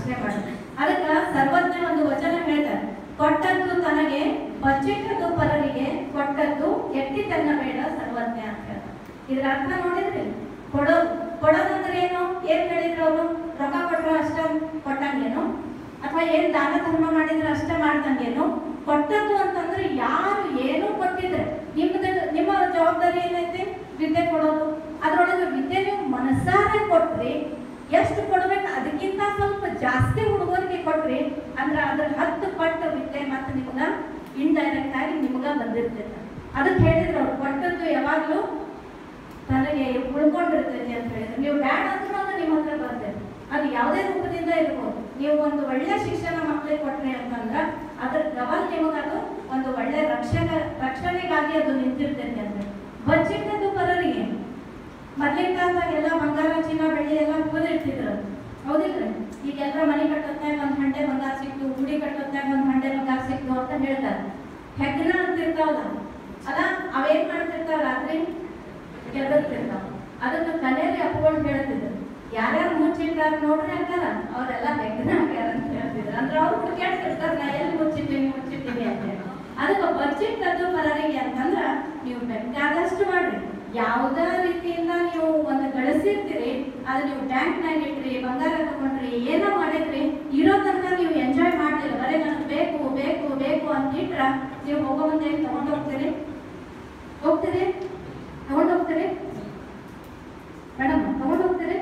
ಅಷ್ಟೇ ಮಾಡೋದು ಅದಕ್ಕೆ ಸರ್ವಜ್ಞ ಒಂದು ವಚನ ಹೇಳ್ತಾರೆ ಕೊಟ್ಟದ್ದು ತನಗೆ ಬಚ್ಚಿಟ್ಟದ್ದು ಪರರಿಗೆ ಕೊಟ್ಟದ್ದು ಎಟ್ಟಿ ತನ್ನ ಬೇಡ ಸರ್ವಜ್ಞ ಅಂತ ಹೇಳ್ತಾರೆ ಇದ್ರ ಅರ್ಥ ನೋಡಿದ್ರಿ ಕೊಡೋದು ಕೊಡೋದಂದ್ರೆ ಏನು ಏನ್ ಹೇಳಿದ್ರು ಅವರು ರೊಕ್ಕ ಕೊಟ್ರು ಅಷ್ಟ ಕೊಟ್ಟಂಗೇನು ಅಥವಾ ಏನ್ ದಾನ ಧರ್ಮ ಮಾಡಿದ್ರೆ ಅಷ್ಟೇ ಮಾಡ್ದಂಗೇನು ಕೊಟ್ಟದ್ದು ಅಂತಂದ್ರೆ ಯಾರು ಏನು ಕೊಟ್ಟಿದ್ರೆ ನಿಮ್ಮದ ನಿಮ್ಮ ಜವಾಬ್ದಾರಿ ಏನೈತಿ ವಿದ್ಯೆ ಕೊಡೋದು ಅದ್ರೊಳಗೆ ವಿದ್ಯೆ ನೀವು ಮನಸ್ಸಾರೆ ಕೊಟ್ರಿ ಎಷ್ಟು ಕೊಡ್ಬೇಕು ಅದಕ್ಕಿಂತ ಸ್ವಲ್ಪ ಜಾಸ್ತಿ ಹುಡುಗರಿಗೆ ಕೊಟ್ರಿ ಅಂದ್ರೆ ಅದ್ರ ಹತ್ತು ಪಟ್ಟು ವಿದ್ಯೆ ಮತ್ತೆ ನಿಮ್ಗ ಇಂಡೈರೆಕ್ಟ್ ಆಗಿ ನಿಮ್ಗ ಬಂದಿರ್ತೈತೆ ಅದಕ್ಕೆ ಹೇಳಿದ್ರು ಅವ್ರು ಕೊಟ್ಟದ್ದು ಯಾವಾಗ್ಲೂ ತನಗೆ ಉಳ್ಕೊಂಡಿರ್ತೈತಿ ಅಂತ ಹೇಳಿದ್ರು ನೀವು ಬ್ಯಾಡ ಅಂದ್ರೂ ಅದು ನಿಮ್ಮ ಹತ್ರ ಬರ್ತೈತೆ ಅದು ಯಾವುದೇ ರೂಪದಿಂದ ಇರ್ಬೋದು ನೀವು ಒಂದು ಒಳ್ಳೆ ಶಿಕ್ಷಣ ಮಕ್ಕಳಿಗೆ ಕೊಟ್ರಿ ಅಂತಂದ್ರ ಅದ್ರ ಡಬಲ್ ನಿಮಗೆ ಅದು ಒಂದು ಒಳ್ಳೆ ರಕ್ಷಕ ರಕ್ಷಣೆಗಾಗಿ ಅದು ನಿಂತಿರ್ತೈತಿ ಅಂತ ಬಚ್ಚಿಟ್ಟದ್ದು ಪರರಿಗೆ ಮೊದ್ಲಿನ ಕಾಲದಾಗ ಎಲ್ಲ ಬಂಗಾರ ಚಿನ್ನ ಬೆಳ್ಳಿ ಎಲ್ಲ ಇರ್ತಿದ್ರು ಹೌದಿಲ್ರಿ ಈಗೆಲ್ಲ ಮನೆ ಕಟ್ಟೋತ್ನಾಗ ಒಂದ್ ಹಂಡೆ ಬಂಗಾರ ಸಿಕ್ತು ಗುಡಿ ಕಟ್ಟೋತ್ನಾಗ ಒಂದ್ ಹಂಡೆ ಬಂಗಾರ ಸಿಕ್ತು ಅಂತ ಹೇಳ್ತಾರೆ ಹೆಗ್ಗಣ ಅಂತಿರ್ತಾವಲ್ಲ ಅಲ್ಲ ಅವೇನ್ ಮಾಡ್ತಿರ್ತಾವ ರಾತ್ರಿ ಗೆದ್ದಿರ್ತಾವ ಅದನ್ನ ಕನೇರಿ ಅಪ್ಕೊಂಡು ಹೇಳ್ತಿದ್ರು ಯಾರ್ಯಾರು ಮುಚ್ಚಿಟ್ಟಾರ ನೋಡ್ರಿ ಅಂತಾರ ಅವರೆಲ್ಲ ಹೆಗ್ಗಣ ಆಗ್ಯಾರ ಅಂತ ಹೇಳ್ತಿದ್ರು ಅಂದ್ರೆ ಅವ್ರು ಹುಡುಕ್ಯಾಡ್ತಿರ್ತಾರ ನಾ ಎಲ್ಲಿ ಮುಚ್ಚಿಟ್ಟಿನಿ ಮುಚ್ಚಿಟ್ಟಿನಿ ಅಂತ ಹೇಳಿ ಅದಕ್ಕೆ ಬಚ್ಚಿಟ್ಟದ್ದು ಪರರಿಗೆ ಅಂತಂದ್ರ ನೀವು ಬೇಕಾದಷ್ಟು ಮಾಡ್ರಿ ಯಾವುದೇ ರೀತಿಯಿಂದ ನೀವು ಒಂದು ಗಳಿಸಿರ್ತೀರಿ ಅದು ನೀವು ಬ್ಯಾಂಕ್ನಾಗ ಇಟ್ರಿ ಬಂಗಾರ ತಗೊಂಡ್ರಿ ಏನೋ ಮಾಡಿದ್ರಿ ಇರೋ ತನಕ ನೀವು ಎಂಜಾಯ್ ಮಾಡ್ಲಿಲ್ಲ ಬರೀ ನನಗೆ ಬೇಕು ಬೇಕು ಬೇಕು ಅಂತ ಇಟ್ರ ನೀವು ಹೋಗೋ ಮುಂದೆ ತಗೊಂಡು ಹೋಗ್ತೀರಿ ಹೋಗ್ತೀರಿ ತಗೊಂಡು ಹೋಗ್ತೀರಿ ಮೇಡಮ್ ತಗೊಂಡು ಹೋಗ್ತೀರಿ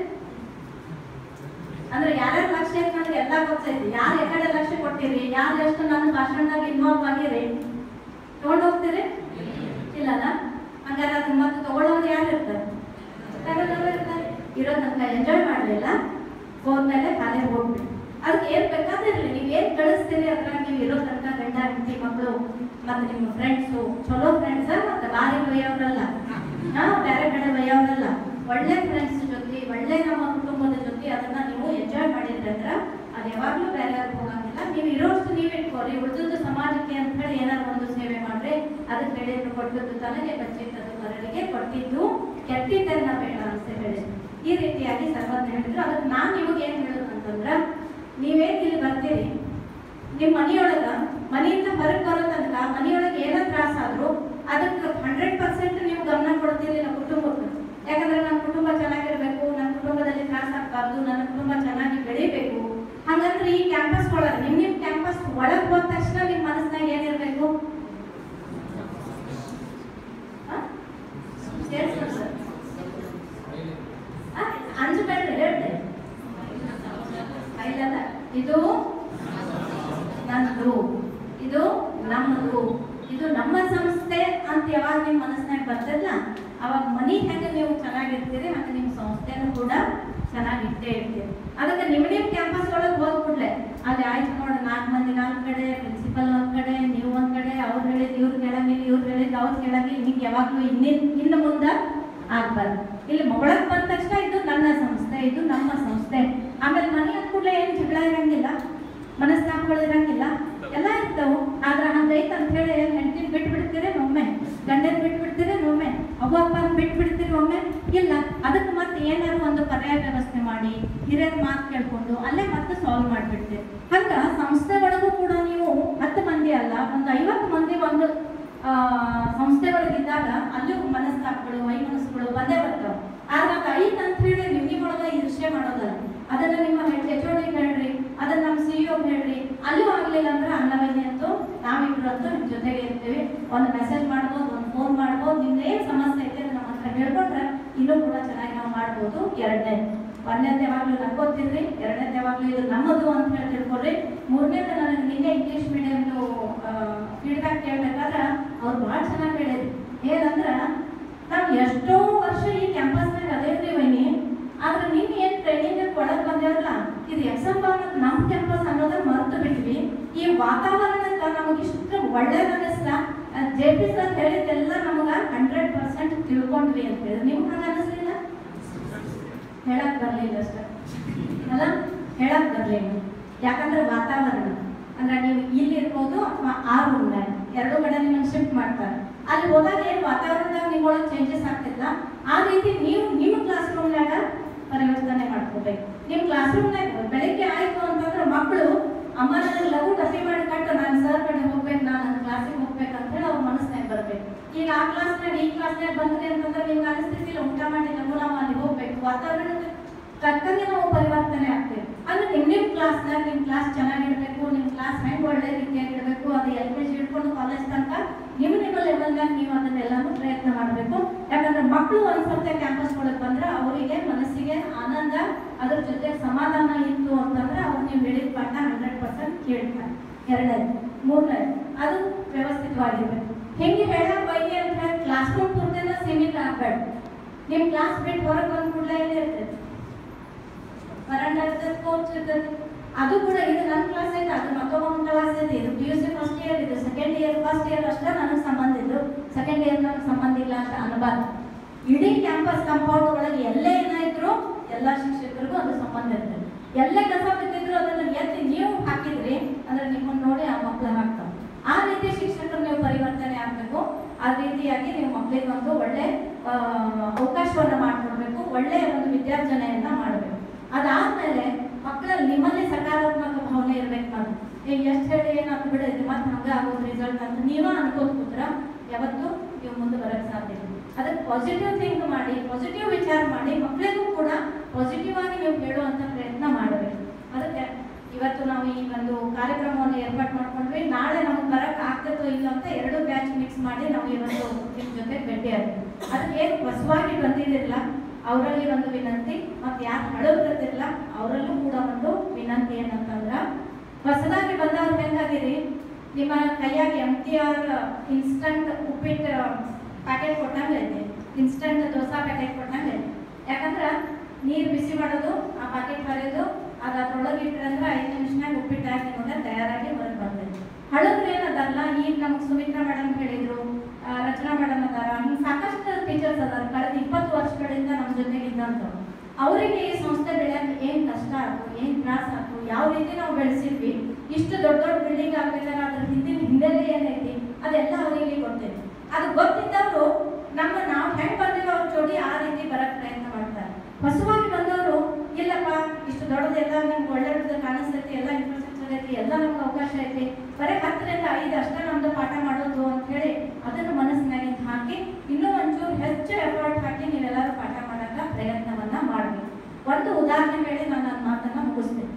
ಅಂದ್ರೆ ಯಾರ್ಯಾರ ಲಕ್ಷ್ಯ ಐತೆ ನನಗೆ ಎಲ್ಲ ಗೊತ್ತೈತಿ ಯಾರು ಈ ಕಡೆ ಲಕ್ಷ್ಯ ಕೊಟ್ಟಿರಿ ಯಾರು ಎಷ್ಟು ನನ್ನ ಭಾಷಣದಾಗ ಇನ್ವಾಲ್ವ್ ಆಗಿರಿ ತಗೊಂಡು ಹೋಗ್ತೀರಿ ಇಲ್ಲಲ್ಲ ಹಂಗಾರೆ ಅದನ್ನ ಮತ್ತೆ ತಗೊಳ್ಳೋರು ಯಾರು ಇರ್ತಾರೆ ತಗೊಳ್ಳೋರು ಇರ್ತಾರೆ ಇರೋ ತನಕ ಎಂಜಾಯ್ ಮಾಡಲಿಲ್ಲ ಹೋದ್ಮೇಲೆ ಖಾಲಿ ಹೋಗ್ಬಿಡಿ ಅದಕ್ಕೆ ಏನ್ ಬೇಕಾದ್ರೆ ಇರಲಿ ನೀವು ಏನ್ ಕಳಿಸ್ತೀರಿ ಅದ್ರಾಗ ನೀವು ಇರೋ ತನಕ ಗಂಡ ಹೆಂಡತಿ ಮಕ್ಕಳು ಮತ್ತೆ ನಿಮ್ಮ ಫ್ರೆಂಡ್ಸು ಚಲೋ ಫ್ರೆಂಡ್ಸ್ ಮತ್ತೆ ಬಾರಿ ಒಯ್ಯೋರಲ್ಲ ನಾವು ಬೇರೆ ಕಡೆ ಒಯ್ಯೋರಲ್ಲ ಒಳ್ಳೆ ಫ್ರೆಂಡ್ಸ್ ಜೊತೆ ಒಳ್ಳೆ ನಮ್ಮ ಕುಟುಂಬದ ಜೊತೆ ಅದನ್ನ ನೀವು ಎಂಜಾಯ್ ಮಾಡಿದ್ರಿ ಅಂದ್ರೆ ಅದು ಯಾವಾಗ್ಲೂ ಬೇರೆ ಹೋಗಂಗಿಲ್ಲ ನೀವು ಇರೋಷ್ಟು ನೀವು ಇಟ್ಕೋರಿ ಉಳಿದದ್ದು ಸಮಾಜಕ್ಕೆ ಅಂತ ಹೇಳಿ ಏನಾದ್ರು ಒಂದು ಸೇವೆ ಮಾಡ್ರಿ ಅದಕ್ಕೆ ಹೇಳಿದ್ರು ಕೊಟ್ಟದ್ದು ತನಗೆ ಬಚ್ಚಿಟ್ಟದ್ದು ಬರಲಿಗೆ ಕೊಟ್ಟಿದ್ದು ಕೆಟ್ಟಿದ್ದನ್ನ ಬೇಡ ಅಂತ ಹೇಳಿದ್ರು ಈ ರೀತಿಯಾಗಿ ಸರ್ವಜ್ಞ ಹೇಳಿದ್ರು ಅದಕ್ಕೆ ನಾನ್ ನಿಮಗೆ ಏನ್ ಹೇಳೋದು ಅಂತಂದ್ರ ನೀವೇನ್ ಇಲ್ಲಿ ಬರ್ತೀರಿ ನಿಮ್ ಮನೆಯೊಳಗ ಮನೆಯಿಂದ ಹೊರಗೆ ಬರೋ ತನಕ ಮನೆಯೊಳಗೆ ಏನೋ ತ್ರಾಸ ಆದ್ರೂ ಅದಕ್ಕೆ ಹಂಡ್ರೆಡ್ ಪರ್ಸೆಂಟ್ ನೀವು ಗಮನ ಕೊಡ್ತೀರಿ ನಮ್ಮ ಕುಟುಂಬಕ್ಕೆ ಯಾಕಂದ್ರೆ ನನ್ನ ಕುಟುಂಬ ಚೆನ್ನಾಗಿರ್ಬೇಕು ನನ್ನ ಕುಟುಂಬದಲ್ಲಿ ತ್ರಾಸ ಆಗ್ಬಾರ್ದು ನನ್ನ ಕುಟುಂಬ ಚೆನ್ನಾಗಿ ಬೆಳಿಬೇಕು ಹಾಗಂದ್ರೆ ಈ ಕ್ಯಾಂಪಸ್ ಒಳಗೆ ನಿಮ್ ನಿಮ್ ಕ್ಯಾಂಪಸ್ ಒಳಗೆ ಹೋದ ತಕ್ಷಣ ನಿಮ್ ಮನಸ್ಸಿನಾಗ ಏನಿರ್ಬೇಕು ಆ? ಸೇರ್ಸು ಸರ್. ಆ, ಅಂಜಬೇಡ್ರಿ ಹೇಳ್ರಿ ಇಲ್ಲ ಇದು ನನ್ನದು ಇದು ನಮ್ಮದು ಇದು ನಮ್ಮ ಸಂಸ್ಥೆ ಅಂತ ಯಾವಾಗ ನಿಮ್ಮ ಮನಸ್ಸಿನಾಗ ಬರ್ತಲ್ಲ ಅವಾಗ ಮನಿ ಹೆಂಗೆ ನೀವು ಚೆನ್ನಾಗಿರ್ತೀರಿ ಹಂಗೆ ನಿಮ್ಮ ಸಂಸ್ಥೆನೂ ಕೂಡ ಚೆನ್ನಾಗಿಟ್ಟೇ ಇರ್ತೀರಿ ಅದಕ್ಕೆ ನಿಮ್ಮ ನಿಮ್ಮ ಕ್ಯಾಂಪಸ್ ಒಳಗೆ ಹೋಗ್ಬಿಡ್ಲೆ ಅಲ್ಲಿ ಆಯ್ತು ನೋಡಿ ನಾಲ್ಕು ಮಂದಿ ನಾಲ್ಕು ಕಡೆ ಪ್ರಿನ್ಸಿಪಲ್ ಒಂದ್ ಕಡೆ ನೀವು ಒಂದ್ ಕಡೆ ಅವ್ರು ಹೇಳಿದ್ ಇವ್ರು ಕೇಳಂಗಿಲ್ಲ ಇವ್ರು ಹೇಳಿದ್ ಅವ್ರು ಕೇಳಂಗಿಲ್ಲ ಹಿಂಗೆ ಯಾವಾಗಲೂ ಇನ್ನಿನ್ ಇನ್ನು ಮುಂದೆ ಆಗ್ಬಾರ್ದು ಇಲ್ಲಿ ಒಳಗೆ ಬಂದ ತಕ್ಷಣ ಇದು ನನ್ನ ಸಂಸ್ಥೆ ಇದು ನಮ್ಮ ಸಂಸ್ಥೆ ಆಮೇಲೆ ಮನೆ ಅಂದ ಕೂಡಲೇ ಏನು ಜಗಳ ಇರಂಗಿಲ್ಲ ಮನಸ್ತಾಪಗಳು ಇರಂಗಿಲ್ಲ ಎಲ್ಲ ಇರ್ತಾವು ಆದ್ರೆ ಹಂಗೈತೆ ಅಂತ ಹೇಳಿ ಹೆಂಡತಿನ ಬಿಟ್ಟು ಬಿಡ್ತೀರಿ ಒಮ್ಮೆ ಗಂಡನ ಬಿಟ್ಟು ಬಿಡ್ತೀರಿ ಒಮ್ಮೆ ಅವ್ವ ಅಪ್ಪನ ಬಿಟ್ಟು ಬಿಡ್ತೀರಿ ಒಮ್ಮೆ ಇಲ್ಲ ಅದಕ್ಕೆ ಮತ್ತೆ ಏನಾದ್ರು ಒಂದು ಪರ್ಯಾಯ ವ್ಯವಸ್ಥೆ ಮಾಡಿ ಹಿರಿಯರ ಮಾತು ಕೇಳ್ಕೊಂಡು ಅಲ್ಲೇ ಮತ್ತೆ ಸಾಲ್ವ್ ಮಾಡಿಬಿಡ್ತೀರಿ ಹಂಗ ಸಂಸ್ಥೆ ಒಳಗೂ ಕೂಡ ನೀವು ಹತ್ತು ಮಂದಿ ಅಲ್ಲ ಒಂದು ಐವತ್ತು ಮಂದಿ ಒಂದು ಆ, ಸಂಸ್ಥೆಗಳಿದ್ದಾಗ ಅಲ್ಲೂ ಮನಸ್ತಾಪಗಳು ವೈಮನಸ್ಸುಗಳು ಬಂದೇ ಬರ್ತಾವೆ ಆದ್ರೆ ಅದು ಐತ್ ಅಂತ ಹೇಳಿ ನಿಮ್ಗೊಳಗ ಈರ್ಷೆ ಮಾಡೋದಲ್ಲ ಅದನ್ನ ನಿಮ್ಮ ಎಚ್ ಓ ಹೇಳ್ರಿ ಅದನ್ನ ನಮ್ಮ ಸಿ ಇ ಹೇಳ್ರಿ ಅಲ್ಲೂ ಆಗ್ಲಿಲ್ಲ ಅಂದ್ರೆ ಅನ್ನವೈದ್ಯ ಅಂತೂ ನಾವಿಬ್ರು ಅಂತೂ ನಿಮ್ ಜೊತೆಗೆ ಇರ್ತೀವಿ ಒಂದು ಮೆಸೇಜ್ ಮಾಡ್ಬೋದು ಒಂದು ಫೋನ್ ಮಾಡ್ಬೋದು ನಿಮ್ದು ಏನ್ ಸಮಸ್ಯೆ ಐತೆ ನಮ್ಮ ಹತ್ರ ಹೇಳ್ಕೊಂಡ್ರೆ ಇನ್ನೂ ಕೂಡ ಚೆನ್ನಾಗಿ ನಾವು ಮಾಡ್ಬೋದು ಎರಡನೇ ಒಂದನೇದು ಯಾವಾಗಲೂ ನಕ್ಕೋತಿರ್ರಿ ಎರಡನೇದು ಯಾವಾಗಲೂ ಇದು ನಮ್ಮದು ಅಂತ ಹೇಳಿ ತಿಳ್ಕೊಳ್ರಿ ಮೂರನೇದು ನನಗೆ ನಿನ್ನೆ ಇಂಗ್ಲೀಷ್ ಮೀಡಿಯಮ್ದು ಫೀಡ್ಬ್ಯಾಕ್ ಕೇಳ್ಬೇಕಾದ್ರೆ ಅವ್ರು ಭಾಳ ಚೆನ್ನಾಗಿ ಹೇಳಿದ್ರು ಏನಂದ್ರ ನಾವು ಎಷ್ಟೋ ವರ್ಷ ಈ ಕ್ಯಾಂಪಸ್ನಾಗ ಅದೇವ್ರಿ ವೈನಿ ಆದ್ರೆ ನೀವು ಏನು ಟ್ರೈನಿಂಗ್ ಕೊಡಕ್ ಬಂದೇವಲ್ಲ ಇದು ಎಕ್ಸಾಮ್ ಅನ್ನೋದು ನಮ್ಮ ಕ್ಯಾಂಪಸ್ ಅನ್ನೋದನ್ನ ಮರೆತು ಬಿಟ್ವಿ ಈ ವಾತಾವರಣಕ್ಕೆ ನಮಗೆ ಇಷ್ಟು ಒಳ್ಳೇದು ಅನ್ನಿಸ್ಲ ಜೆ ಪಿ ಸರ್ ಹೇಳಿದ್ದೆಲ್ಲ ನಮಗೆ ಹಂಡ್ರೆಡ್ ಪರ್ಸೆಂಟ್ ತಿಳ್ಕೊಂಡ್ವಿ ಅಂತ ಹೇಳಿದ್ರು ನಿಮ್ಗೆ ಹಂಗೆ ಅನ್ನಿಸ್ಲಿಲ್ಲ ಹೇಳಕ್ ಬರ್ಲಿಲ್ಲ ಅಷ್ಟೇ ಅಲ್ಲ ಹೇಳಕ್ ಬರ್ಲಿಲ್ಲ ಯಾಕಂದ್ರೆ ವಾತಾವರಣ ಅಂದ್ರೆ ನೀವು ಇಲ್ಲಿ ಇರ್ಬೋದು ಅಥವಾ ಆ ರೂಮ್ನಾಗ ಎರಡು ಕಡೆ ನಿಮ್ಮನ್ನು ಶಿಫ್ಟ್ ಮಾಡ್ತಾರೆ ಅಲ್ಲಿ ಹೋದಾಗ ಏನು ವಾತಾವರಣದಾಗ ನಿಮ್ಮೊಳಗೆ ಚೇಂಜಸ್ ಆಗ್ತಿಲ್ಲ ಆ ರೀತಿ ನೀವು ನಿಮ್ಮ ಕ್ಲಾಸ್ ರೂಮ್ನಾಗ ಪರಿವರ್ತನೆ ಮಾಡ್ಕೋಬೇಕು ನಿಮ್ಮ ಕ್ಲಾಸ್ ರೂಮ್ನಾಗ ಬೆಳಿಗ್ಗೆ ಆಯ್ತು ಅಂತಂದ್ರೆ ಯಾಕಂದ್ರೆ ಮಕ್ಕಳು ಅಮ್ಮ ನನಗೆ ಲಘು ಟಫಿ ಮಾಡಿ ಕಟ್ಟು ನಾನು ಸರ್ ಕಡೆ ಹೋಗ್ಬೇಕು ನಾನು ನನ್ನ ಕ್ಲಾಸಿಗೆ ಹೋಗ್ಬೇಕು ಅಂತ ಹೇಳಿ ಅವ್ರ ಮನಸ್ಸಿನಾಗ ಬರ್ಬೇಕು ಈಗ ಆ ಕ್ಲಾಸ್ನಾಗ ಈ ಕ್ಲಾಸ್ನಾಗ ಬಂದ್ರಿ ಅಂತಂದ್ರೆ ನಿಮ್ಗೆ ಅನಿಸ್ತಿಲ್ಲ ಊಟ ಮಾಡಿ ಲಘು ನಾವು ಅಲ್ಲಿ ಹೋಗ್ಬೇಕು ವಾತಾವರಣದ ತಕ್ಕಂಗೆ ನಾವು ಪರಿವರ್ತನೆ ಆಗ್ತೇವೆ ಅಂದ್ರೆ ನಿಮ್ ನಿಮ್ ಕ್ಲಾಸ್ನಾಗ ನಿಮ್ ಕ್ಲಾಸ್ ಚೆನ್ನಾಗಿರ್ಬೇಕು ನಿಮ್ ಕ್ಲಾಸ್ ಹೆಂಗ್ ಒಳ್ಳೆ ರೀತಿಯಾಗಿ ಇರಬೇಕು ಅದು ಎಲ್ ಕೆ ಜಿ ಹಿಡ್ಕೊಂಡು ಕಾಲೇಜ್ ತನಕ ನಿಮ್ಮ ನಿಮ್ಮ ಲೆವೆಲ್ನಾಗ ನೀವು ಅದನ್ನೆಲ್ಲಾನು ಪ್ರಯತ್ನ ಮಾಡಬೇಕು ಯಾಕಂದ್ರೆ ಮಕ್ಕಳು ಒಂದ್ಸರ್ತಿ ಕ್ಯಾಂಪಸ್ ಒಳಗೆ ಬಂದ್ರೆ ಅವರಿಗೆ ಮನಸ್ಸಿಗೆ ಆನಂದ ಅದ್ರ ಜೊತೆ ಸಮಾಧಾನ ಇತ್ತು ಅಂತಂದ್ರೆ ಅವ್ರು ನೀವು ಹೇಳಿದ ಪಾಠ ಹಂಡ್ರೆಡ್ ಪರ್ಸೆಂಟ್ ಕೇಳ್ತಾರೆ ಎರಡನೇದು ಮೂರನೇದು ಅದು ವ್ಯವಸ್ಥಿತವಾಗಿರ್ಬೇಕು ಹೆಂಗೆ ಹೇಳಕ್ ಬೈಲಿ ಅಂತ ಹೇಳಿ ಕ್ಲಾಸ್ ರೂಮ್ ಪೂರ್ತಿನ ಸೀಮಿತ ಆಗ್ಬೇಡ ನಿಮ್ ಕ್ಲಾಸ್ ಬಿಟ್ಟು ಹೊರಗೆ ಬಂದ ಕೂಡಲೇ ಇಲ್ಲಿ ಇರ್ತೈತೆ ವರಂಡ ಇರ್ತದೆ ಕೋಚ್ ಇರ್ತದೆ ಅದು ಕೂಡ ಇದು ನನ್ನ ಕ್ಲಾಸ್ ಐತೆ ಅದು ಮತ್ತೊಬ್ಬ ಕ್ಲಾಸ್ ಐತೆ ಇದು P U C first year ಇದು ಸೆಕೆಂಡ್ ಇಯರ್ ಫಸ್ಟ್ ಇಯರ್ ಅಷ್ಟೇ ನನಗೆ ಸಂಬಂಧ ಇದ್ದು ಸೆಕೆಂಡ್ ಇಯರ್ ನನಗೆ ಸಂಬಂಧ ಇಲ್ಲ ಅಂತ ಅನ್ಬಾರ್ದು ಇಡೀ ಕ್ಯಾಂಪಸ್ ಕಾಂಪೌಂಡ್ ಒಳಗೆ ಎಲ್ಲೇ ಏನಾಯ್ತು ಎಲ್ಲ ಶಿಕ್ಷಕರಿಗೂ ಅದು ಸಂಬಂಧ ಇರ್ತದೆ ಎಲ್ಲೇ ಕಸ ಬಿದ್ದಿದ್ರು ಅದನ್ನ ಎತ್ತಿ ನೀವು ಹಾಕಿದ್ರಿ ಅಂದ್ರೆ ನಿಮ್ಮನ್ನ ನೋಡಿ ಆ ಮಕ್ಕಳು ಹಾಕ್ತಾವೆ ಆ ರೀತಿ ಶಿಕ್ಷಕರು ನೀವು ಪರಿವರ್ತನೆ ಆಗಬೇಕು ಆ ರೀತಿಯಾಗಿ ನೀವು ಮಕ್ಕಳಿಗೆ ಒಂದು ಒಳ್ಳೆ ಆ, ಅವಕಾಶವನ್ನ ಮಾಡ್ಕೊಡ್ಬೇಕು ಒಳ್ಳೆಯ ಒಂದು ವಿದ್ಯಾರ್ಜನೆಯನ್ನ ಮಾಡಬೇಕು ಅದಾದ್ಮೇಲೆ ಮಕ್ಕಳಲ್ಲಿ ನಿಮ್ಮಲ್ಲಿ ಸಕಾರಾತ್ಮಕ ಭಾವನೆ ಇರ್ಬೇಕು ನಾನು ಈಗ ಎಷ್ಟು ಹೇಳಿ ಏನಾದ್ರು ಬಿಡಿದ್ರೆ ಮತ್ತೆ ಹಂಗ ಆಗೋದು ರಿಸಲ್ಟ್ ಅಂತ ನೀವ ಅನ್ಕೋತ ಕೂತ್ರ ಯಾವತ್ತು ನೀವು ಮುಂದೆ ಬರಕ್ ಸಾಧ್ಯ ಇಲ್ಲ ಅದಕ್ಕೆ ಪಾಸಿಟಿವ್ ಥಿಂಕ್ ಮಾಡಿ ಪಾಸಿಟಿವ್ ವಿಚಾರ ಮಾಡಿ ಮಕ್ಕಳಿಗೂ ಕೂಡ ಪಾಸಿಟಿವ್ ಆಗಿ ನೀವು ಹೇಳುವಂತ ಪ್ರಯತ್ನ ಮಾಡಬೇಕು ಅದಕ್ಕೆ ಇವತ್ತು ನಾವು ಈ ಒಂದು ಕಾರ್ಯಕ್ರಮವನ್ನು ಏರ್ಪಾಟ್ ಮಾಡ್ಕೊಂಡ್ವಿ ನಾಳೆ ನಮ್ಗೆ ಬರಕ್ ಆಗ್ತದೋ ಇಲ್ಲ ಅಂತ ಎರಡು ಬ್ಯಾಚ್ ಮಿಕ್ಸ್ ಮಾಡಿ ನಾವು ಇವತ್ತು ನಿಮ್ಮ ಜೊತೆ ಭೇಟಿ ಆಗ್ತೀವಿ ಅದಕ್ಕೆ ಏನು ಹೊಸವಾಗಿ ಬಂದಿದ್ದಿಲ್ಲ ಅವರಲ್ಲಿ ಒಂದು ವಿನಂತಿ ಮತ್ತೆ ಯಾರು ಹಳಬರತ್ತಿರಲ್ಲ ಅವರಲ್ಲೂ ಕೂಡ ಒಂದು ವಿನಂತಿ ಏನಂತಂದ್ರ ಹೊಸದಾಗಿ ಬಂದವ್ರು ಹೆಂಗಾಗಿರಿ ನಿಮ್ಮ ಕೈಯಾಗ ಎಮ್ ಟಿ ಆರ್ ಇನ್ಸ್ಟಂಟ್ ಉಪ್ಪಿಟ್ಟು ಪ್ಯಾಕೆಟ್ ಕೊಟ್ಟಂಗೆ ಐತಿ ಇನ್ಸ್ಟಂಟ್ ದೋಸಾ ಪ್ಯಾಕೆಟ್ ಕೊಟ್ಟಂಗೆ ಐತಿ ಯಾಕಂದ್ರ ನೀರು ಬಿಸಿ ಮಾಡೋದು ಆ ಪ್ಯಾಕೆಟ್ ಹರಿಯೋದು ಅದು ಅದ್ರೊಳಗೆ ಇಟ್ರೆ ಅಂದ್ರೆ ಐದು ನಿಮಿಷನಾಗ ಉಪ್ಪಿಟ್ಟು ಹಾಕಿ ನಿಮಗೆ ತಯಾರಾಗಿ ಹೊರಗೆ ಬರ್ತೈತಿ ಹಳಬ್ರು ಏನದಲ್ಲ ಈಗ ನಮ್ಗೆ ಸುಮಿತ್ರಾ ಮೇಡಮ್ ಹೇಳಿದ್ರು ಆ, ರಚನಾ ಮೇಡಮ್ ಅದಾರ ಹಿಂಗೆ ಸಾಕಷ್ಟು ಟೀಚರ್ಸ್ ಅದಾರ ಕಳೆದ ಇಪ್ಪತ್ತು ವರ್ಷಗಳಿಂದ ನಮ್ಮ ಜೊತೆಗೆ ಇದ್ದಂಥವ್ರು ಅವರಿಗೆ ಈ ಸಂಸ್ಥೆ ಬೆಳೆಯಕ್ಕೆ ಏನ್ ಕಷ್ಟ ಆಯ್ತು ಏನ್ ತ್ರಾಸ ಆಯ್ತು ಯಾವ ರೀತಿ ನಾವು ಬೆಳೆಸಿದ್ವಿ ಇಷ್ಟು ದೊಡ್ಡ ದೊಡ್ಡ ಬಿಲ್ಡಿಂಗ್ ಆಗ್ಬೇಕಾದ್ರೆ ಅದ್ರ ಹಿಂದಿನ ಹಿಂದೆಲೆ ಏನೈತಿ ಅದೆಲ್ಲ ಅವರಿಗೆ ಗೊತ್ತೈತಿ ಅದು ಗೊತ್ತಿದ್ದವರು ನಮ್ಮ ನಾವು ಹೆಂಗ್ ಬಂದಿರೋ ಅವ್ರ ಜೋಡಿ ಆ ರೀತಿ ಬರಕ್ ಪ್ರಯತ್ನ ಮಾಡ್ತಾರೆ ಹೊಸವಾಗಿ ಬಂದವರು ಇಲ್ಲಪ್ಪ ಇಷ್ಟು ದೊಡ್ಡದೆಲ್ಲ ನಿಮ್ಗೆ ಒಳ್ಳೆಯದು ಕಾಣಿಸ್ತೈತಿ ಎಲ್ಲ ಇನ್ಫ್ರಾಸ್ಟ್ರಕ್ಚರ್ ಐತಿ ಎಲ್ಲ ನಮ್ಗೆ ಅವಕಾಶ ಐತಿ ಬರೀ ಹತ್ತರಿಂದ ಐದು ಅಷ್ಟೇ ನಮ್ದು ಪಾಠ ಮಾಡೋದು ಅಂತ ಹೇಳಿ ಅದನ್ನು ಮನಸ್ಸಿನಾಗಿಂದ ಹಾಕಿ ಇನ್ನೂ ಒಂಚೂರು ಹೆಚ್ಚು ಎಫರ್ಟ್ ಹಾಕಿ ನೀವೆಲ್ಲರೂ ಪಾಠ ಮಾಡಕ ಪ್ರಯತ್ನವನ್ನ ಮಾಡಬೇಕು ಒಂದು ಉದಾಹರಣೆ ಹೇಳಿ ನಾನು ನನ್ನ ಮಾತನ್ನ ಮುಗಿಸ್ತೀನಿ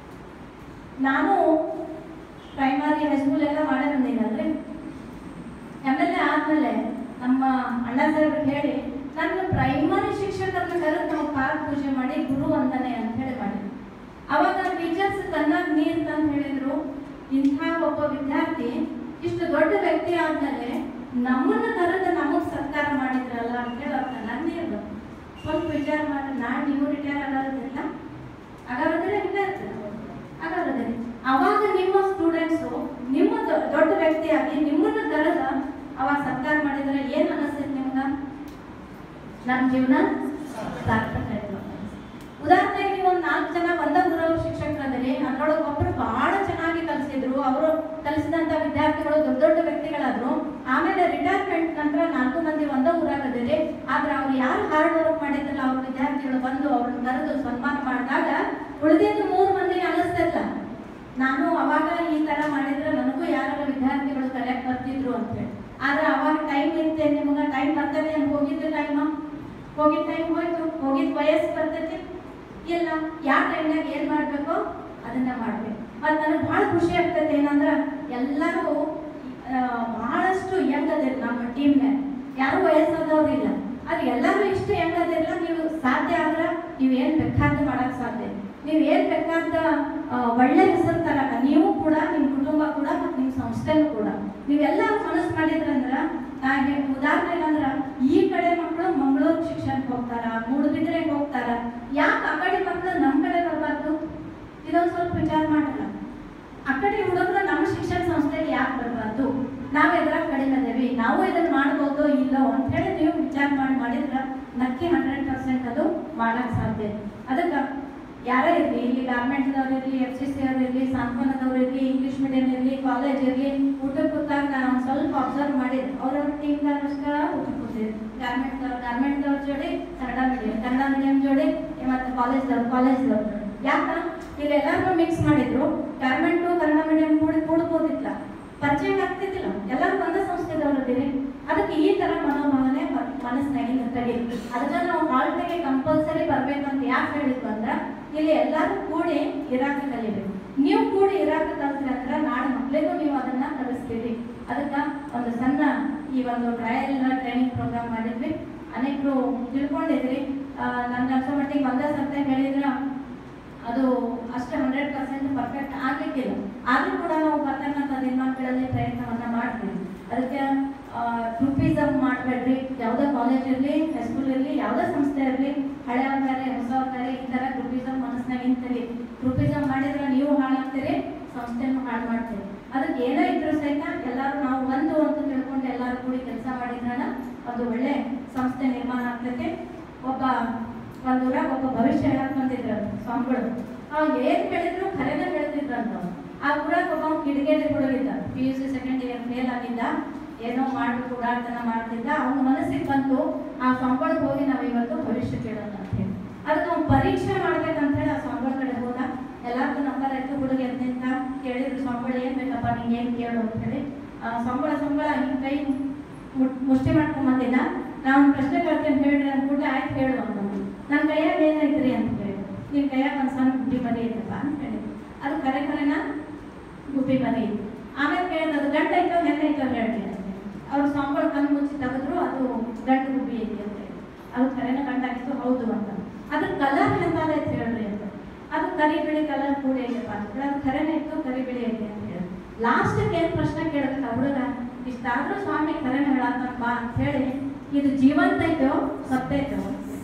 ನಾನು ಪ್ರೈಮರಿ ಹೈಸ್ಕೂಲ್ ಎಲ್ಲ ಮಾಡೇ ಬಂದೀನಲ್ರಿ ಎಮ್ ಎಲ್ ಎ ಆದ್ಮೇಲೆ ನಮ್ಮ ಅಣ್ಣ ಸಾಹೇಬ್ರಿಗೆ ಹೇಳಿ ನನ್ನ ಪ್ರೈಮರಿ ಶಿಕ್ಷಕರನ್ನ ಕರೆದು ನಾವು ಪಾರ್ಕ್ ಪೂಜೆ ಮಾಡಿ ಗುರು ವಂದನೆ ಅಂತ ಹೇಳಿ ಮಾಡಿದ್ವಿ ಅವಾಗ ಟೀಚರ್ಸ್ ಕಣ್ಣಾಗ ನೀರು ತಂದು ಹೇಳಿದ್ರು ಇಂಥ ಒಬ್ಬ ವಿದ್ಯಾರ್ಥಿ ಇಷ್ಟು ದೊಡ್ಡ ವ್ಯಕ್ತಿ ಆದ್ಮೇಲೆ ನಮ್ಮನ್ನ ಕರೆದು ನಮಗ್ ಸತ್ಕಾರ ಮಾಡಿದ್ರಲ್ಲ ಅಂತ ಹೇಳಿ ಅವ್ರ ಕಣ್ಣಾಗ ನೀರು ಬಂತು ಸ್ವಲ್ಪ ವಿಚಾರ ಮಾಡಿ ನಾಳೆ ನೀವು ರಿಟೈರ್ ಆಗೋದಿಲ್ಲ ಆಗೋದಿಲ್ಲ ಇಲ್ಲ ಇರ್ತದೆ ಆಗೋದಿಲ್ಲ ಅವಾಗ ನಿಮ್ಮ ಸ್ಟೂಡೆಂಟ್ಸು ನಿಮ್ಮ ದೊ- ದೊಡ್ಡ ವ್ಯಕ್ತಿಯಾಗಿ ನಿಮ್ಮನ್ನ ಕರೆದ ಅವಾಗ ಸತ್ಕಾರ ಮಾಡಿದ್ರೆ ಏನ್ ಅನಿಸ್ತೈತಿ ನಿಮ್ಗ ನಮ್ಮ ಜೀವನ ಸಾರ್ಥಕ ಆಯ್ತು ಉದಾಹರಣೆಗೆ ನೀವು ಒಂದು ನಾಲ್ಕು ಜನ ಒಂದ ಗುರವ್ರ ಶಿಕ್ಷಕರದಲ್ಲಿ ಅದ್ರೊಳಗೆ ಒಬ್ರು ಬಹಳ ಚೆನ್ನಾಗಿ ಕಲಿಸಿದ್ರು ಅವರು ಕಲಿಸಿದಂತ ವಿದ್ಯಾರ್ಥಿಗಳು ದೊಡ್ಡ ದೊಡ್ಡ ವ್ಯಕ್ತಿಗಳಾದ್ರು ಆಮೇಲೆ ರಿಟೈರ್ಮೆಂಟ್ ನಂತರ ನಾಲ್ಕು ಮಂದಿ ಒಂದ ಊರಾಗದಿರಿ ಆದ್ರೆ ಅವ್ರು ಯಾರು ಹಾರ್ಡ್ ವರ್ಕ್ ಮಾಡಿದ್ರಲ್ಲ ಅವ್ರ ವಿದ್ಯಾರ್ಥಿಗಳು ಬಂದು ಅವ್ರನ್ನ ಕರೆದು ಸನ್ಮಾನ ಮಾಡಿದಾಗ ಉಳಿದಿದ್ದು ಮೂರು ಮಂದಿಗೆ ಅನಿಸ್ತಿಲ್ಲ ನಾನು ಅವಾಗ ಈ ತರ ಮಾಡಿದ್ರೆ ನನಗೂ ಯಾರು ವಿದ್ಯಾರ್ಥಿಗಳು ಕರೆಕ್ಟ್ ಬರ್ತಿದ್ರು ಅಂತ ಹೇಳಿ ಆದ್ರೆ ಅವಾಗ ಟೈಮ್ ಇರುತ್ತೆ ನಿಮ್ಗೆ ಟೈಮ್ ಬರ್ತದೆ ಅಂತ ಹೋಗಿದ್ದು ಟೈಮ್ ಹೋಗಿದ್ದ ಟೈಮ್ ಹೋಯ್ತು ಹೋಗಿದ್ ವಯಸ್ಸು ಬರ್ತೈತಿ ಇಲ್ಲ ಯಾವ ಟೈಮ್ನಾಗ ಏನ್ ಮಾಡ್ಬೇಕು ಅದನ್ನ ಮಾಡ್ಬೇಕು ಮತ್ ನನಗೆ ಬಹಳ ಖುಷಿ ಆಗ್ತೈತೆ ಏನಂದ್ರ ಎಲ್ಲರೂ ಆ, ಬಹಳಷ್ಟು ಯಂಗ್ ಅದಿರ್ ನಮ್ಮ ಟೀಮ್ನಾಗ ಯಾರು ವಯಸ್ಸಾದವ್ರು ಇಲ್ಲ ಅದು ಎಲ್ಲರೂ ಇಷ್ಟು ಯಂಗ್ ಅದಿರಲ್ಲ ನೀವು ಸಾಧ್ಯ ಆದ್ರ ನೀವು ಏನ್ ಬೇಕಾದ ಮಾಡಕ್ ಸಾಧ್ಯ ನೀವು ಏನ್ ಬೇಕಾದ ಆ, ಒಳ್ಳೆ ಹೆಸರು ತರಕ ನೀವು ಕೂಡ ನಿಮ್ ಕುಟುಂಬ ಕೂಡ ಮತ್ತು ನಿಮ್ ಸಂಸ್ಥೆನೂ ಕೂಡ ನೀವೆಲ್ಲ ಮನಸ್ಸು ಮಾಡಿದ್ರಂದ್ರ ನಾ ಹೇಳಿ ಉದಾಹರಣೆ ಅಂದ್ರ ಈ ಕಡೆ ಮಕ್ಕಳು ಮಂಗಳೂರು ಶಿಕ್ಷಣಕ್ಕೆ ಹೋಗ್ತಾರ ಮೂಡುಬಿದ್ರೆಗೆ ಹೋಗ್ತಾರ ಯಾಕೆ ಆ ಕಡೆ ಮಕ್ಕಳು ನಮ್ಮ ಕಡೆ ಬರಬಾರ್ದು ಇದೊಂದು ಸ್ವಲ್ಪ ವಿಚಾರ ಮಾಡಲ್ಲ ಆ ಕಡೆ ಹುಡುಗರು ನಮ್ಮ ಶಿಕ್ಷಣ ಸಂಸ್ಥೆಗೆ ಯಾಕೆ ಬರಬಾರ್ದು ನಾವು ಎದ್ರಾಗ ಕಡಿಮೆ ಅದೇವಿ ನಾವು ಇದನ್ನ ಮಾಡ್ಬೋದು ಇಲ್ಲೋ ಅಂತ ಹೇಳಿ ನೀವು ವಿಚಾರ ಮಾಡಿ ಮಾಡಿದ್ರ ನಕ್ಕಿ ಹಂಡ್ರೆಡ್ ಪರ್ಸೆಂಟ್ ಅದು ಮಾಡಕ್ ಸಾಧ್ಯ ಅದಕ್ಕೆ ಯಾರೇ ಇರಲಿ ಇಲ್ಲಿ ಗಾರ್ಮೆಂಟ್ದವ್ರು ಇರಲಿ ಎಫ್ ಸಿ ಸಿ ಅವ್ರು ಇರಲಿ ಸಾಂತ್ವನದವ್ರು ಇರಲಿ ಇಂಗ್ಲೀಷ್ ಮೀಡಿಯಂ ಇರಲಿ ಕಾಲೇಜ್ ಇರಲಿ ಊಟಕ್ಕೆ ಕೂತಾಗ ನಾನು ಒಂದ್ ಸ್ವಲ್ಪ ಅಬ್ಸರ್ವ್ ಮಾಡಿದ್ದೆ ಅವ್ರವ್ರ ಟೀಮ್ದವ್ರಷ್ಟರ ಊಟಕ್ಕೆ ಕೂತಿದ್ರು ಗಾರ್ಮೆಂಟ್ದವ್ರು ಗಾರ್ಮೆಂಟ್ದವ್ರ ಜೋಡಿ ಕನ್ನಡ ಮೀಡಿಯಂ ಕನ್ನಡ ಮೀಡಿಯಂ ಜೋಡಿ ಮತ್ತೆ ಕಾಲೇಜ್ದವ್ರು ಕಾಲೇಜ್ದವ್ರು ಜೋಡಿ ಯಾಕ ಇಲ್ಲಿ ಎಲ್ಲಾರು ಮಿಕ್ಸ್ ಮಾಡಿದ್ರು ಗೌರ್ಮೆಂಟು ಕನ್ನಡ ಮೀಡಿಯಂ ಕೂಡಿ ಕೂಡ್ಬೋದಿಲ್ಲ ಪರಿಚಯ ಆಗ್ತಿದ್ದಿಲ್ಲ ಎಲ್ಲರೂ ಒಂದೇ ಸಂಸ್ಥೆದವರಿದ್ದೀರಿ ಅದಕ್ಕೆ ಈ ತರ ಮನೋಭಾವನೆ ಮ- ಮನಸ್ಸಿನಾಗಿಂದ ತೆಗೀರಿ ಅದಕ್ಕೆ ನಾವು ಹಾಲ್ಟಿಗೆ ಕಂಪಲ್ಸರಿ ಬರ್ಬೇಕಂತ ಯಾಕೆ ಹೇಳಿದ್ವು ಅಂದ್ರೆ ಇಲ್ಲಿ ಎಲ್ಲರೂ ಕೂಡಿ ಇರಾಕ ಕಲಿಬೇಕು ನೀವು ಕೂಡಿ ಇರಾಕ ಕಲ್ತ್ರಿ ಅಂದ್ರೆ ನಾಳೆ ಮಕ್ಳಿಗೂ ನೀವು ಅದನ್ನ ಕಲಿಸ್ತೀರಿ ಅದಕ್ಕೆ ಒಂದು ಸಣ್ಣ ಈ ಒಂದು ಟ್ರಯಲ್ ಟ್ರೈನಿಂಗ್ ಪ್ರೋಗ್ರಾಮ್ ಮಾಡಿದ್ವಿ ಅನೇಕರು ತಿಳ್ಕೊಂಡಿದ್ರಿ ಆ, ನನ್ಗೆ ಅನ್ಸೋ ಮಟ್ಟಿಗೆ ಒಂದೇ ಸತ್ಯ ಹೇಳಿದ್ರ ಅದು ಅಷ್ಟೇ ಹಂಡ್ರೆಡ್ ಪರ್ಸೆಂಟ್ ಪರ್ಫೆಕ್ಟ್ ಆಗ್ಲಿಕ್ಕಿಲ್ಲ ಆದ್ರೂ ಕೂಡ ನಾವು ಬರ್ತಕ್ಕಂಥ ದಿನಮಾನಗಳಲ್ಲಿ ಪ್ರಯತ್ನವನ್ನ ಮಾಡ್ತೀವಿ ಅದಕ್ಕೆ ಗ್ರೂಪಿಸಮ್ ಮಾಡಬೇಡ್ರಿ ಯಾವುದೇ ಕಾಲೇಜ್ ಇರಲಿ ಹೈಸ್ಕೂಲ್ ಇರಲಿ ಯಾವುದೇ ಸಂಸ್ಥೆ ಇರಲಿ ಹಳೆ ಅವಕಾರೆ ಹೊಸ ಅವಕಾರೆ ಈ ಥರ ಗ್ರೂಪಿಸಮ್ ಮನಸ್ಸಿನಾಗ ಇಂತೀರಿ ಗ್ರೂಪಿಸಮ್ ಮಾಡಿದ್ರೆ ನೀವು ಹಾಳಾಗ್ತೀರಿ ಸಂಸ್ಥೆನೂ ಹಾಳು ಮಾಡ್ತೀರಿ ಅದಕ್ಕೆ ಏನೇ ಇದ್ರೂ ಸಹಿತ ಎಲ್ಲರೂ ನಾವು ಒಂದು ಅಂತ ತಿಳ್ಕೊಂಡು ಎಲ್ಲರೂ ಕೂಡಿ ಕೆಲಸ ಮಾಡಿದ್ರನ ಒಂದು ಒಳ್ಳೆ ಸಂಸ್ಥೆ ನಿರ್ಮಾಣ ಆಗ್ತೈತೆ ಒಬ್ಬ ಒಂದು ಊರಾಗ ಒಬ್ಬ ಭವಿಷ್ಯ ಹೇಳಕ್ ಬಂದಿದ್ರು ಸ್ವಾಮಿಗಳು ಅವ್ ಏನ್ ಹೇಳಿದ್ರು ಖರೇನ ಹೇಳ್ತಿದ್ರಂತ ಅವ್ನು. ಆ ಊರಾಗ ಒಬ್ಬ ಕಿಡಿಗೇಡಿ ಹುಡುಗಿದ್ದ P U C second year fail ಆಗಿದ್ದ ಏನೋ ಮಾಡ್ಬಿಟ್ಟು ಉಡಾಟನ ಮಾಡ್ತಿದ್ದ ಅವ್ನ ಮನಸ್ಸಿಗೆ ಬಂತು ಆ ಸ್ವಾಮಿಗಳಿಗೆ ಹೋಗಿ ನಾವು ಇವತ್ತು ಭವಿಷ್ಯ ಕೇಳೋಣ ಅಂತ ಹೇಳಿ ಅದಕ್ಕೆ ಅವ್ನು ಪರೀಕ್ಷೆ ಮಾಡ್ಬೇಕಂತ ಹೇಳಿ ಆ ಸ್ವಾಮಿಗಳ ಕಡೆ ಹೋದ ಎಲ್ಲಾರ್ದು ನಂಬರ್ ಆಯ್ತು ಹುಡುಗಿ ಅಂತ ಕೇಳಿದ್ರು ಸ್ವಾಮಿಗಳು ಏನ್ ಬೇಕಪ್ಪ ನಿಂಗೆ ಏನ್ ಕೇಳು ಅಂತ ಹೇಳಿ ಆ ಸಂಬಳ ಸಂಬಳ ಹಿಂಗ್ ಕೈ ಮುಟ್- ಮುಷ್ಟಿ ಮಾಡ್ಕೊಂಡ್ ಬಂದಿದ್ದ ನಾ ಒಂದು ಪ್ರಶ್ನೆ ಕೇಳ್ತೇನೆ ಹೇಳ್ರಿ ಅಂದ್ಬಿಟ್ಟು ಆಯ್ತು ಹೇಳು ಅಂತ ನನ್ನ ಕೈಯಾಗ ಏನೈತ್ರಿ ಅಂತ ಕೇಳಿದ್ರು ನಿನ್ ಕೈಯಾಗ ಒಂದು ಸಣ್ಣ ಗುಬ್ಬಿ ಮರಿ ಐತಪ್ಪ ಅಂತ ಹೇಳಿದ್ರು ಅದು ಕರೆ ಕರೆನ ಗುಬ್ಬಿ ಮರಿ ಐತಿ ಆಮೇಲೆ ಕೇಳಿದ ಅದು ಗಂಡ ಐತೋ ಹೆಣ್ಣು ಐತೋ ಹೇಳ್ರಿ ಅಂತ ಅವ್ರು ಸ್ವಾಮಿಗಳು ಕಣ್ಣು ಮುಚ್ಚಿ ತೆಗೆದ್ರು ಅದು ಗಂಡು ಗುಬ್ಬಿ ಐತಿ ಅಂತ ಹೇಳಿ ಅದು ಕರೆನ ಗಂಡ ಆಗಿತ್ತು ಹೌದು ಅಂತ ಅದ್ರ ಕಲರ್ ಎಂತಾದೈತೆ ಹೇಳ್ರಿ ಅಂತ ಅದು ಕರಿ ಬಿಳಿ ಕಲರ್ ಕೂಡ ಐತಪ್ಪ ಅಂತ ಹೇಳಿ ಅದು ಕರೆನೇ ಇತ್ತು ಕರಿ ಬಿಳಿ ಐತಿ ಅಂತ ಹೇಳಿ ಲಾಸ್ಟಿಗೆ ಏನ್ ಪ್ರಶ್ನೆ ಕೇಳಿದ್ರೆ ಆ ಹುಡುಗ ಇಷ್ಟಾದ್ರೂ ಸ್ವಾಮಿ ಕರೆನ ಹೇಳತ್ತಪ್ಪ ಅಂತ ಹೇಳಿ ಇದು ಜೀವಂತ ಐತೋ ಸತ್ತೈತೋ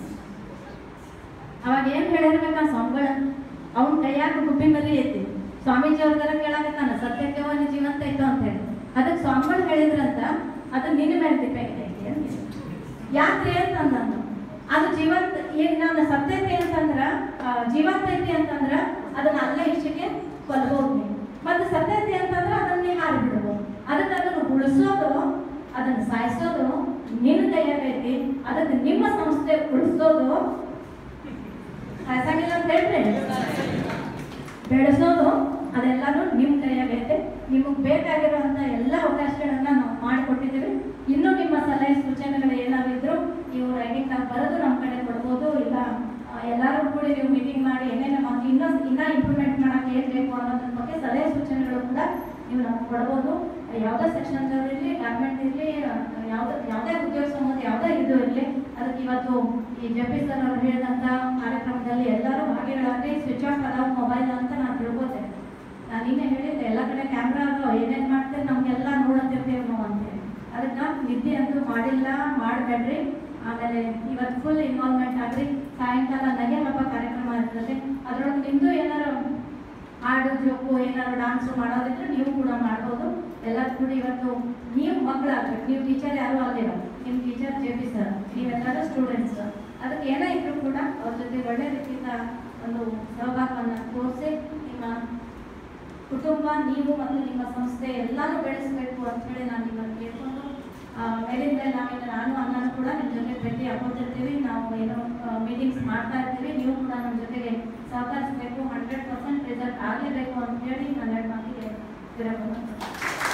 ಅವಾಗ ಏನ್ ಹೇಳಿರ್ಬೇಕ ಸ್ವಾಮಿಗಳ ಅವನ ಕೈಯಾಗ ಗುಬ್ಬಿ ಮರಿ ಐತಿ ಸ್ವಾಮೀಜಿ ಅವ್ರ ಕೇಳಾಕತ್ತಾನ ಸತ್ಯಕ್ಕೆ ಅವನ ಜೀವಂತ ಐತೋ ಅಂತ ಹೇಳಿ ಅದಕ್ಕೆ ಸ್ವಾಮಿಗಳು ಹೇಳಿದ್ರಂತ ಅದು ನಿನ್ನ ಮೇಲೆ ಡಿಪೆಂಡ್ ಐತಿ ಅಂತ ಹೇಳಿ. ಯಾಕ್ರಿ ಅಂತ ಅಂದ ಅದು ಜೀವಂತ ಈಗ ನಾನು ಸತ್ಯತೆ ಅಂತಂದ್ರ ಆ, ಜೀವಂತ ಐತಿ ಅಂತಂದ್ರ ಅದನ್ನ ಅಲ್ಲೇ ಇಷ್ಟಕ್ಕೆ ಕೊಲ್ಬೋದು ನೀವು ಮತ್ತೆ ಸತ್ಯತೆ ಅಂತಂದ್ರ ಅದನ್ನ ನೀವು ಹಾರಿ ಬಿಡ್ಬೋದು ಅದಕ್ಕೆ ಅದನ್ನು ಉಳಿಸೋದು ಅದನ್ನ ಸಾಯಿಸೋದು ನಿನ್ನ ಕೈಯಾಗ ಐತಿ ಅದಕ್ಕೆ ನಿಮ್ಮ ಸಂಸ್ಥೆ ಉಳಿಸೋದು ಸಾಯಿಸಂಗಿಲ್ಲ ಅಂತ ಹೇಳ್ರಿ ಬೆಳೆಸೋದು ಅದೆಲ್ಲನೂ ನಿಮ್ಮ ಕೈಯಾಗೈತೆ ನಿಮಗೆ ಬೇಕಾಗಿರುವಂಥ ಎಲ್ಲ ಅವಕಾಶಗಳನ್ನ ನಾವು ಮಾಡಿಕೊಟ್ಟಿದ್ದೀವಿ ಇನ್ನೂ ನಿಮ್ಮ ಸಲಹೆ ಸೂಚನೆಗಳು ಏನಾದ್ರು ಇದ್ರು ನೀವು ರೈಟಿಂಗ್ ನಾವು ಬರೆದು ನಮ್ಮ ಕಡೆ ಕೊಡ್ಬೋದು ಇಲ್ಲ ಆ, ಎಲ್ಲರೂ ಕೂಡಿ ನೀವು ಮೀಟಿಂಗ್ ಮಾಡಿ ಏನೇನು ಮಾತು ಇನ್ನೂ ಇನ್ನೂ ಇಂಪ್ರೂವ್ಮೆಂಟ್ ಮಾಡಕ್ಕೆ ಏನು ಬೇಕು ಅನ್ನೋದ್ರ ಬಗ್ಗೆ ಸಲಹೆ ಸೂಚನೆಗಳು ಕೂಡ ನೀವು ನಮ್ಗೆ ಕೊಡ್ಬೋದು ಯಾವುದೇ ಸೆಕ್ಷನ್ ಇರಲಿ ಗೌರ್ಮೆಂಟ್ ಇರಲಿ ಯಾವುದೇ ಯಾವುದೇ ಉದ್ಯೋಗ ಸಂಬಂಧ ಯಾವುದೇ ಇದು ಇರಲಿ ಅದಕ್ಕೆ ಇವತ್ತು ಈ ಜಪಿ ಸರ್ ಅವ್ರು ಹೇಳಿದಂಥ ಕಾರ್ಯಕ್ರಮದಲ್ಲಿ ಎಲ್ಲರೂ ಭಾಗಿಗಳಾಗಿ ಸ್ವಿಚ್ ಆಫ್ ಅದಾವ ಮೊಬೈಲ್ ಅಂತ ನಾನು ತಿಳ್ಕೊತೇನೆ ನಾನು ನಿನ್ನೆ ಹೇಳಿದ್ದೆ ಎಲ್ಲ ಕಡೆ ಕ್ಯಾಮ್ರಾ ಅದು ಏನೇನು ಮಾಡ್ತೀರಿ ನಮಗೆಲ್ಲ ನೋಡತ್ತಿರ್ತೀವಿ ನಾವು ಅಂತೇಳಿ ಅದಕ್ಕೆ ನಿದ್ದೆ ಅಂತೂ ಮಾಡಿಲ್ಲ ಮಾಡಬೇಡ್ರಿ ಆಮೇಲೆ ಇವತ್ತು ಫುಲ್ ಇನ್ವಾಲ್ವ್ಮೆಂಟ್ ಆಗ್ರಿ ಸಾಯಂಕಾಲ ನಗೆ ಹಬ್ಬ ಕಾರ್ಯಕ್ರಮ ಇರ್ತದೆ ಅದ್ರೊಳಗೆ ನಿಮ್ಮದು ಏನಾರು ಹಾಡು ಜೋಕು ಏನಾದ್ರು ಡಾನ್ಸು ಮಾಡೋದಿದ್ರೆ ನೀವು ಕೂಡ ಮಾಡ್ಬೋದು ಎಲ್ಲರೂ ಕೂಡ ಇವತ್ತು ನೀವು ಮಕ್ಕಳಾಗ್ಬೇಕು ನೀವು ಟೀಚರ್ ಯಾರು ಅಲ್ಲಿಲ್ಲ ನಿಮ್ಮ ಟೀಚರ್ ಜೆ ಪಿ ಸರ್ ನೀವೆಲ್ಲರೂ ಸ್ಟೂಡೆಂಟ್ಸ್ ಅದಕ್ಕೆ ಏನೇ ಇದ್ರು ಕೂಡ ಅವ್ರ ಜೊತೆ ಒಳ್ಳೆ ರೀತಿಯಿಂದ ಒಂದು ಸಹಭಾಗವನ್ನು ತೋರಿಸಿ ನಿಮ್ಮ ಕುಟುಂಬ ನೀವು ಮತ್ತು ನಿಮ್ಮ ಸಂಸ್ಥೆ ಎಲ್ಲಾನು ಬೆಳೆಸಬೇಕು ಅಂತ ಹೇಳಿ ನಾನು ನಿಮ್ಮನ್ನು ಕೇಳ್ಕೊಂಡು ಆ, ಮೇಲಿಂದ ನಾವಿನ್ನು ನಾನು ಅಣ್ಣನೂ ಕೂಡ ನಿಮ್ಮ ಜೊತೆ ಭೇಟಿ ಆಗೋದಿರ್ತೀವಿ ನಾವು ಏನೋ ಮೀಟಿಂಗ್ಸ್ ಮಾಡ್ತಾ ಇರ್ತೀವಿ ನೀವು ಕೂಡ ನಮ್ಮ ಜೊತೆಗೆ ಸಹಕರಿಸಬೇಕು ಹಂಡ್ರೆಡ್ ಪರ್ಸೆಂಟ್ ರಿಸಲ್ಟ್ ಆಗಲೇಬೇಕು ಅಂತ ಹೇಳಿ ನನ್ನ ಎರಡು ಮಾತಿಗೆ ವಿರಾಮ ಮಾಡ್ತೀನಿ.